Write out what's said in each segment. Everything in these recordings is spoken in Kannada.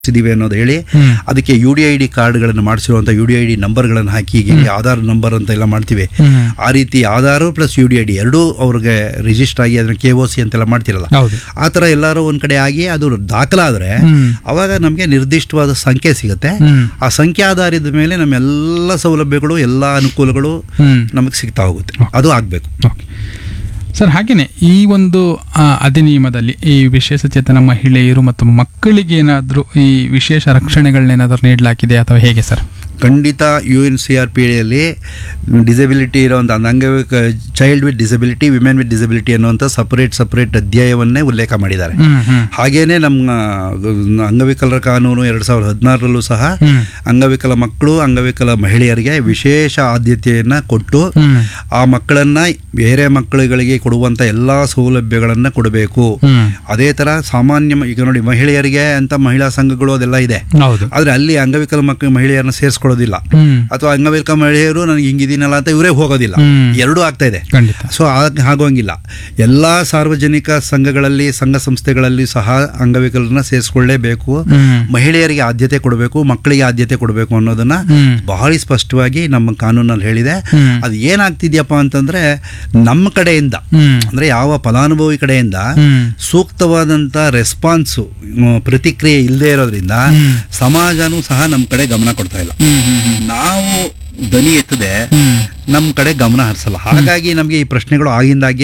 ಇದೀವಿ ಅನ್ನೋದು ಹೇಳಿ ಹ್ಮ್. ಅದಕ್ಕೆ ಯು ಡಿ ಐ ಡಿ ಕಾರ್ಡ್ಗಳನ್ನು ಮಾಡಿಸಿರುವಂಥ ಯು ಡಿ ಐ ಡಿ ನಂಬರ್ಗಳನ್ನು ಹಾಕಿ ಈಗ ಇಲ್ಲಿ ಆಧಾರ್ ನಂಬರ್ ಅಂತ ಎಲ್ಲ ಮಾಡ್ತೀವಿ ಹ್ಮ್. ಆ ರೀತಿ Aadhaar plus U D I D ಎರಡೂ ಅವ್ರಿಗೆ ರಿಜಿಸ್ಟರ್ ಆಗಿ ಅದನ್ನ ಕೆ ಒ ಸಿ ಅಂತೆಲ್ಲ ಮಾಡ್ತಿರಲ್ಲ ಹೌದು ಆ ಥರ ಎಲ್ಲರೂ ಒಂದು ಕಡೆ ಆಗಿ ಅದು ದಾಖಲಾದರೆ ಹ್ಮ್. ಅವಾಗ ನಮಗೆ ನಿರ್ದಿಷ್ಟವಾದ ಸಂಖ್ಯೆ ಸಿಗುತ್ತೆ ಹ್ಮ್. ಆ ಸಂಖ್ಯೆ ಆಧಾರದ ಮೇಲೆ ನಮ್ಮೆಲ್ಲ ಸೌಲಭ್ಯಗಳು ಎಲ್ಲ ಅನುಕೂಲಗಳು ಹ್ಮ್. ನಮಗೆ ಸಿಗ್ತಾ ಹೋಗುತ್ತೆ ಅದು ಆಗಬೇಕು ಓಕೆ ಸರ್ ಹಾಗೇನೆ ಈ ಒಂದು ಆ, ಅಧಿನಿಯಮದಲ್ಲಿ ಈ ವಿಶೇಷ ಚೇತನ ಮಹಿಳೆಯರು ಮತ್ತು ಮಕ್ಕಳಿಗೆ ಏನಾದರೂ ಈ ವಿಶೇಷ ರಕ್ಷಣೆಗಳನ್ನೇನಾದರೂ ನೀಡಲಾಗಿದೆ ಅಥವಾ ಹೇಗೆ ಸರ್ ಖಂಡಿತ U N C R P ಡಿಯಲ್ಲಿ ಡಿಸಬಿಲಿಟಿ ಇರೋಂಥ ಅಂಗವಿಕ child with disability women with disability ಅನ್ನುವಂಥ ಸಪರೇಟ್ ಸಪರೇಟ್ ಅಧ್ಯಾಯವನ್ನೇ ಉಲ್ಲೇಖ ಮಾಡಿದ್ದಾರೆ ಹ್ಮ್ ಹ್ಮ್ ಹಾಗೇನೆ ನಮ್ಮ ಅಂಗವಿಕಲರ ಕಾನೂನು ಎರಡು ಸಾವಿರದ ಹದಿನಾರರಲ್ಲೂ ಸಹ ಹ್ಮ್. ಅಂಗವಿಕಲ ಮಕ್ಕಳು ಅಂಗವಿಕಲ ಮಹಿಳೆಯರಿಗೆ ವಿಶೇಷ ಆದ್ಯತೆಯನ್ನು ಕೊಟ್ಟು ಹ್ಮ್ ಆ ಮಕ್ಕಳನ್ನ ಬೇರೆ ಮಕ್ಕಳುಗಳಿಗೆ ಕೊಡುವಂಥ ಎಲ್ಲ ಸೌಲಭ್ಯಗಳನ್ನು ಕೊಡಬೇಕು ಹ್ಮ್ ಅದೇ ಥರ ಸಾಮಾನ್ಯ ಮ- ಈಗ ನೋಡಿ ಮಹಿಳೆಯರಿಗೆ ಅಂತ ಮಹಿಳಾ ಸಂಘಗಳು ಅದೆಲ್ಲ ಇದೆ ಹೌದು ಆದರೆ ಅಲ್ಲಿ ಅಂಗವಿಕಲ ಮಕ್ಕಳು ಮಹಿಳೆಯರನ್ನ ಸೇರಿಸ್ಕೊಳ್ಳೋದಿಲ್ಲ ಹ್ಮ್ ಅಥವಾ ಅಂಗವಿಕಲ ಮಹಿಳೆಯರು ನನಗೆ ಹಿಂಗಿದ್ದೀನಲ್ಲ ಅಂತ ಇವರೇ ಹೋಗೋದಿಲ್ಲ ಹ್ಮ್. ಎರಡೂ ಆಗ್ತಾ ಇದೆ ಖಂಡಿತ ಸೊ ಆಗ ಆಗೋಂಗಿಲ್ಲ ಎಲ್ಲ ಸಾರ್ವಜನಿಕ ಸಂಘಗಳಲ್ಲಿ ಸಂಘ ಸಂಸ್ಥೆಗಳಲ್ಲಿ ಸಹ ಅಂಗವಿಕಲರನ್ನ ಸೇರಿಸ್ಕೊಳ್ಳೇಬೇಕು ಹ್ಮ್ ಮಹಿಳೆಯರಿಗೆ ಆದ್ಯತೆ ಕೊಡಬೇಕು ಮಕ್ಕಳಿಗೆ ಆದ್ಯತೆ ಕೊಡಬೇಕು ಅನ್ನೋದನ್ನ ಹ್ಮ್ ಬಹಳ ಸ್ಪಷ್ಟವಾಗಿ ನಮ್ಮ ಕಾನೂನಲ್ಲಿ ಹೇಳಿದೆ ಹ್ಮ್. ಅದು ಏನಾಗ್ತಿದ್ಯಪ್ಪ ಅಂತಂದ್ರೆ ನಮ್ಮ ಕಡೆಯಿಂದ ಹ್ಮ್ ಅಂದ್ರೆ ಯಾವ ಫಲಾನುಭವಿ ಕಡೆಯಿಂದ ಹ್ಮ್ ಸೂಕ್ತವಾದಂಥ ರೆಸ್ಪಾನ್ಸು ಪ್ರತಿಕ್ರಿಯೆ ಇಲ್ಲದೆ ಇರೋದ್ರಿಂದ ಹ್ಮ್. ಸಮಾಜನೂ ಸಹ ನಮ್ಮ ಕಡೆ ಗಮನ ಕೊಡ್ತಾ ಇಲ್ಲ ಹ್ಮ್ ಹ್ಮ್ ಹ್ಮ್ ನಾವು ದನಿ ಎತ್ತದೆ ಹ್ಮ್ ನಮ್ಮ ಕಡೆ ಗಮನ ಹರಿಸಲ್ಲ ಹಾಗಾಗಿ ನಮಗೆ ಈ ಪ್ರಶ್ನೆಗಳು ಆಗಿಂದಾಗೆ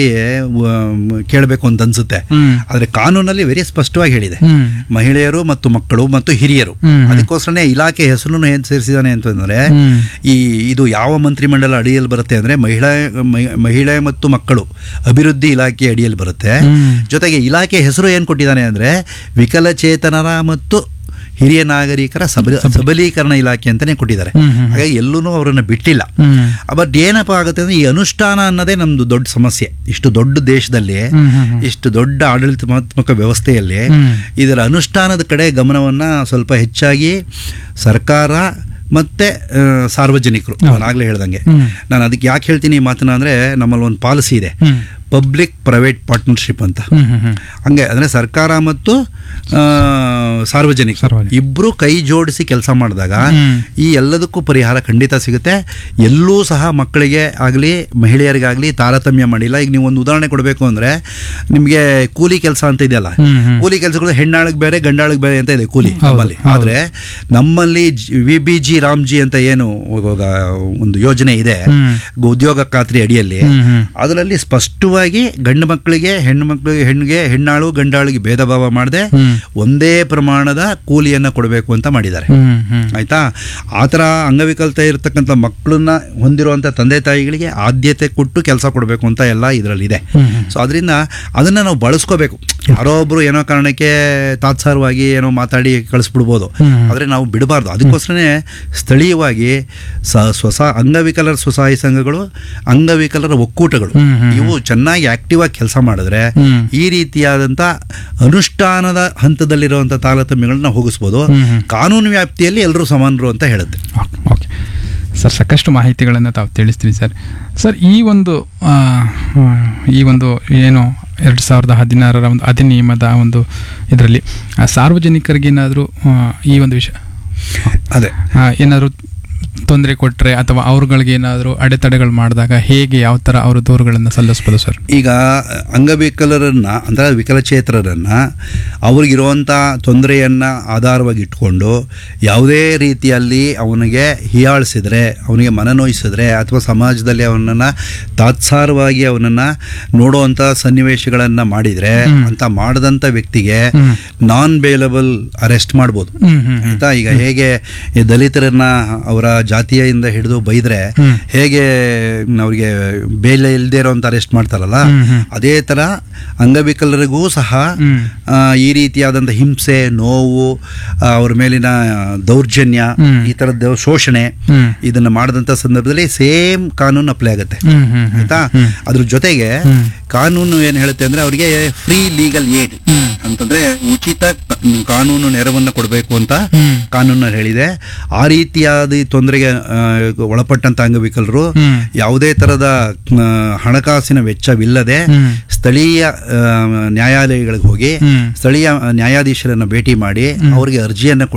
ಕೇಳಬೇಕು ಅಂತ ಅನ್ಸುತ್ತೆ ಹ್ಮ್ ಆದರೆ ಕಾನೂನಲ್ಲಿ ವೆರಿ ಸ್ಪಷ್ಟವಾಗಿ ಹೇಳಿದೆ ಹ್ಮ್ ಮಹಿಳೆಯರು ಮತ್ತು ಮಕ್ಕಳು ಮತ್ತು ಹಿರಿಯರು ಹ್ಮ್. ಅದಕ್ಕೋಸ್ಕರನೇ ಇಲಾಖೆ ಹೆಸರನ್ನು ಏನು ಸೇರಿಸಿದಾನೆ ಅಂತಂದ್ರೆ ಹ್ಮ್. ಈ ಇದು ಯಾವ ಮಂತ್ರಿಮಂಡಲ ಅಡಿಯಲ್ಲಿ ಬರುತ್ತೆ ಅಂದ್ರೆ ಮಹಿಳಾ ಮಹಿ- ಮಹಿಳೆ ಮತ್ತು ಮಕ್ಕಳು ಅಭಿವೃದ್ಧಿ ಇಲಾಖೆ ಅಡಿಯಲ್ಲಿ ಬರುತ್ತೆ ಹ್ಮ್. ಜೊತೆಗೆ ಇಲಾಖೆ ಹೆಸರು ಏನು ಕೊಟ್ಟಿದ್ದಾನೆ ಅಂದ್ರೆ ವಿಕಲಚೇತನರ ಮತ್ತು ಹಿರಿಯ ನಾಗರಿಕರ ಸಬಲ ಸಬಲೀಕರಣ ಇಲಾಖೆ ಅಂತಾನೆ ಕೊಟ್ಟಿದ್ದಾರೆ ಹ್ಮ್, ಹ್ಮ್. ಹಾಗಾಗಿ ಎಲ್ಲೂ ಅವರನ್ನು ಬಿಟ್ಟಿಲ್ಲ ಹ್ಮ್ ಬಟ್ ಏನಪ್ಪ ಆಗುತ್ತೆ ಅಂದ್ರೆ ಈ ಅನುಷ್ಠಾನ ಅನ್ನೋದೇ ನಮ್ದು ದೊಡ್ಡ ಸಮಸ್ಯೆ ಇಷ್ಟು ದೊಡ್ಡ ದೇಶದಲ್ಲಿ ಹ್ಮ್ ಹ್ಮ್ ಹ್ಮ್. ಇಷ್ಟು ದೊಡ್ಡ ಆಡಳಿತಾತ್ಮಕ ವ್ಯವಸ್ಥೆಯಲ್ಲಿ ಹ್ಮ್. ಇದರ ಅನುಷ್ಠಾನದ ಕಡೆ ಗಮನವನ್ನು ಸ್ವಲ್ಪ ಹೆಚ್ಚಾಗಿ ಸರ್ಕಾರ ಮತ್ತೆ ಆ, ಸಾರ್ವಜನಿಕರು ನಾನು ಆಗಲೇ ಹೇಳ್ದಂಗೆ ಹ್ಮ್. ನಾನು ಅದಕ್ಕೆ ಯಾಕೆ ಹೇಳ್ತೀನಿ ಈ ಮಾತನ್ನ ಅಂದರೆ ನಮ್ಮಲ್ಲಿ ಒಂದು ಪಾಲಿಸಿ ಇದೆ ಹ್ಮ್ ಪಬ್ಲಿಕ್ ಪ್ರೈವೇಟ್ ಪಾರ್ಟ್ನರ್ಶಿಪ್ ಅಂತ ಹ್ಮ್ ಹ್ಮ್ ಹ್ಮ್ ಹಂಗೆ ಅಂದರೆ ಸರ್ಕಾರ ಮತ್ತು ಆ, ಸಾರ್ವಜನಿಕರು ಸಾರ್ವಜನಿಕ. ಇಬ್ಬರು ಕೈ ಜೋಡಿಸಿ ಕೆಲಸ ಮಾಡಿದಾಗ ಹ್ಮ್. ಈ ಎಲ್ಲದಕ್ಕೂ ಪರಿಹಾರ ಖಂಡಿತ ಸಿಗುತ್ತೆ ಎಲ್ಲೂ ಸಹ ಮಕ್ಕಳಿಗೆ ಆಗಲಿ ಮಹಿಳೆಯರಿಗಾಗಲಿ ತಾರತಮ್ಯ ಮಾಡಿಲ್ಲ ಈಗ ನೀವು ಒಂದು ಉದಾಹರಣೆ ಕೊಡಬೇಕು ಅಂದರೆ ನಿಮಗೆ ಕೂಲಿ ಕೆಲಸ ಅಂತ ಇದೆಯಲ್ಲ ಹ್ಮ್, ಹ್ಮ್. ಕೂಲಿ ಕೆಲಸಗಳು ಹೆಣ್ಣಾಳಿಗೆ ಬೇರೆ ಗಂಡಾಳಿಗೆ ಬೇರೆ ಅಂತ ಇದೆ ಕೂಲಿ ಹೌದು, ನಮ್ಮಲ್ಲಿ ಹೌದು. ಆದರೆ ನಮ್ಮಲ್ಲಿ ವಿ ಬಿ ಜಿ ರಾಮ್ಜಿ ಅಂತ ಏನು ಇವಾಗ ಒಂದು ಯೋಜನೆ ಇದೆ ಹ್ಮ್. ಉದ್ಯೋಗ ಖಾತ್ರಿ ಅಡಿಯಲ್ಲಿ ಹ್ಮ್ ಹ್ಮ್ ಅದರಲ್ಲಿ ಸ್ಪಷ್ಟವಾಗಿ ಗಂಡು ಮಕ್ಕಳಿಗೆ ಹೆಣ್ಣು ಮಕ್ಕಳಿಗೆ ಹೆಣ್ಣಿಗೆ ಹೆಣ್ಣಾಳು ಗಂಡಾಳಿಗೆ ಭೇದ ಭಾವ ಮಾಡದೆ ಹ್ಮ್. ಒಂದೇ ಪ್ರಮಾಣದ ಕೂಲಿಯನ್ನು ಕೊಡಬೇಕು ಅಂತ ಮಾಡಿದ್ದಾರೆ ಹ್ಮ್ ಹ್ಮ್ ಆಯ್ತಾ ಆ ಥರ ಅಂಗವಿಕಲತೆ ಇರತಕ್ಕಂಥ ಮಕ್ಕಳನ್ನ ಹೊಂದಿರುವಂಥ ತಂದೆ ತಾಯಿಗಳಿಗೆ ಆದ್ಯತೆ ಕೊಟ್ಟು ಕೆಲಸ ಕೊಡಬೇಕು ಅಂತ ಎಲ್ಲ ಇದರಲ್ಲಿದೆ ಹ್ಮ್ ಹ್ಮ್. ಸೊ ಅದರಿಂದ ಅದನ್ನು ನಾವು ಬಳಸ್ಕೋಬೇಕು ಯಾರೋ ಒಬ್ರು ಏನೋ ಕಾರಣಕ್ಕೆ ತಾತ್ಸಾರವಾಗಿ ಏನೋ ಮಾತಾಡಿ ಕಳಿಸ್ಬಿಡ್ಬೋದು ಹ್ಮ್. ಆದರೆ ನಾವು ಬಿಡಬಾರ್ದು ಅದಕ್ಕೋಸ್ಕರನೇ ಸ್ಥಳೀಯವಾಗಿ ಸ ಸ್ವಸ ಅಂಗವಿಕಲರ ಸ್ವಸಹಾಯ ಸಂಘಗಳು ಅಂಗವಿಕಲರ ಒಕ್ಕೂಟಗಳು ಹ್ಮ್, ಹ್ಮ್, ಇವು ಚೆನ್ನಾಗಿ ಆಕ್ಟಿವ್ ಆಗಿ ಕೆಲಸ ಮಾಡಿದ್ರೆ ಹ್ಮ್. ಈ ರೀತಿಯಾದಂಥ ಅನುಷ್ಠಾನದ ಹಂತದಲ್ಲಿರುವಂಥ ತಾರತಮ್ಯಗಳನ್ನ ಹೋಗಿಸ್ಬೋದು ಹ್ಮ್, ಹ್ಮ್. ಕಾನೂನು ವ್ಯಾಪ್ತಿಯಲ್ಲಿ ಎಲ್ಲರೂ ಸಮಾನರು ಅಂತ ಹೇಳುತ್ತೆ ಓಕೆ ಓಕೆ ಸರ್ ಸಾಕಷ್ಟು ಮಾಹಿತಿಗಳನ್ನು ತಾವು ತಿಳಿಸ್ತೀರಿ ಸರ್ ಸರ್ ಈ ಒಂದು ಆ, ಆ, ಈ ಒಂದು ಏನು ಎರಡು ಸಾವಿರದ ಹದಿನಾರರ ಒಂದು ಅಧಿನಿಯಮದ ಒಂದು ಇದರಲ್ಲಿ ಸಾರ್ವಜನಿಕರಿಗೆ ಏನಾದರೂ ಈ ಒಂದು ವಿಷಯ ಅದೇ ಏನಾದರೂ ತೊಂದರೆ ಕೊಟ್ಟರೆ ಅಥವಾ ಅವ್ರುಗಳಿಗೆ ಏನಾದರೂ ಅಡೆತಡೆಗಳು ಮಾಡಿದಾಗ ಹೇಗೆ ಯಾವ ಥರ ಅವರು ದೂರುಗಳನ್ನು ಸಲ್ಲಿಸ್ಬೋದು ಸರ್ ಈಗ ಅಂಗವಿಕಲರನ್ನ ಅಂದರೆ ವಿಕಲಚೇತರರನ್ನ ಅವ್ರಿಗಿರುವಂಥ ತೊಂದರೆಯನ್ನು ಆಧಾರವಾಗಿ ಇಟ್ಕೊಂಡು ಯಾವುದೇ ರೀತಿಯಲ್ಲಿ ಅವನಿಗೆ ಹೀಯಾಳಿಸಿದ್ರೆ ಅವನಿಗೆ ಮನನೋಯಿಸಿದ್ರೆ ಅಥವಾ ಸಮಾಜದಲ್ಲಿ ಅವನನ್ನು ತಾತ್ಸಾರವಾಗಿ ಅವನನ್ನು ನೋಡುವಂಥ ಸನ್ನಿವೇಶಗಳನ್ನು ಮಾಡಿದರೆ ಅಂತ ಮಾಡಿದಂಥ ವ್ಯಕ್ತಿಗೆ ಹ್ಮ್. ನಾನ್ ಬೇಲಬಲ್ ಅರೆಸ್ಟ್ ಮಾಡ್ಬೋದು ಹ್ಮ್ ಹ್ಮ್ ಹ್ಮ್ ಆಯ್ತಾ ಈಗ ಹೇಗೆ ಈ ದಲಿತರನ್ನ ಅವರ ಜಾತಿಯಿಂದ ಹಿಡಿದು ಬೈದ್ರೆ ಹ್ಮ್. ಹೇಗೆ ಅವರಿಗೆ ಬೇಲೆ ಇಲ್ಲದೆ ಇರೋಂಥ ಅರೆಸ್ಟ್ ಮಾಡ್ತಾರಲ್ಲ ಹ್ಮ್, ಹ್ಮ್. ಅದೇ ಥರ ಅಂಗವಿಕಲರಿಗೂ ಸಹ ಹ್ಮ್. ಆ, ಈ ರೀತಿಯಾದಂಥ ಹಿಂಸೆ ನೋವು ಆ, ಅವ್ರ ಮೇಲಿನ ದೌರ್ಜನ್ಯ ಹ್ಮ್. ಈ ಥರದ್ದು ಶೋಷಣೆ ಹ್ಮ್. ಇದನ್ನ ಮಾಡಿದಂಥ ಸಂದರ್ಭದಲ್ಲಿ ಸೇಮ್ ಕಾನೂನು ಅಪ್ಲೈ ಆಗುತ್ತೆ ಹ್ಮ್ ಹ್ಮ್ ಹ್ಮ್ ಆಯ್ತಾ ಹ್ಮ್. ಅದ್ರ ಜೊತೆಗೆ ಹ್ಮ್. ಕಾನೂನು ಏನು ಹೇಳುತ್ತೆ ಅಂದ್ರೆ ಅವರಿಗೆ ಫ್ರೀ ಲೀಗಲ್ ಏಡ್ ಹ್ಮ್. ಅಂತಂದ್ರೆ ಉಚಿತ ಕ- ಕಾನೂನು ನೆರವನ್ನು ಕೊಡಬೇಕು ಅಂತ ಹ್ಮ್. ಕಾನೂನು ಹೇಳಿದೆ ಆ ರೀತಿಯಾದ ಈ ತೊಂದರೆಗೆ ಆ, ಒಳಪಟ್ಟಂತ ಅಂಗವಿಕಲರು ಹ್ಮ್. ಯಾವುದೇ ತರದ ಆ, ಹಣಕಾಸಿನ ವೆಚ್ಚವಿಲ್ಲದೆ ಹ್ಮ್. ಸ್ಥಳೀಯ ಆ, ನ್ಯಾಯಾಲಯಗಳಿಗೆ ಹೋಗಿ ಹ್ಮ್. ಸ್ಥಳೀಯ ನ್ಯಾಯಾಧೀಶರನ್ನ ಭೇಟಿ ಮಾಡಿ ಅವರಿಗೆ ಅರ್ಜಿಯನ್ನ